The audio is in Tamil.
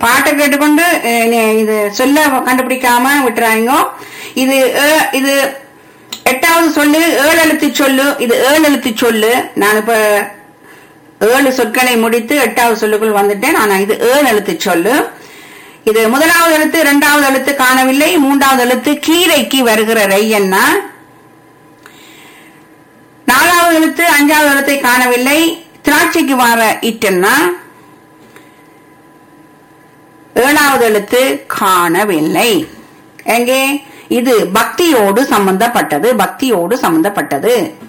பாட்டை கேட்டுக்கொண்டு அஹ், நீ இது சொல்ல கண்டுபிடிக்காம விட்டுறாங்க இது அஹ், இது எட்டாவது சொல்லு ஏழு எழுத்து சொல்லு இது ஏழு எழுத்து சொல்லு நான் இப்ப ஏழு சொற்களை முடித்து எட்டாவது சொல்லுக்குள் வந்துட்டேன் ஆனா இது ஏழு எழுத்து சொல்லு இது முதலாவது எழுத்து இரண்டாவது எழுத்து காணவில்லை மூன்றாவது எழுத்து கீரைக்கு வருகிற ரையன்னா நாலாவது எழுத்து அஞ்சாவது எழுத்தை காணவில்லை திராட்சைக்கு வர இட்டன்னா ஏழாவது எழுத்து காணவில்லை எங்கே இது பக்தியோடு சம்பந்தப்பட்டது பக்தியோடு சம்பந்தப்பட்டது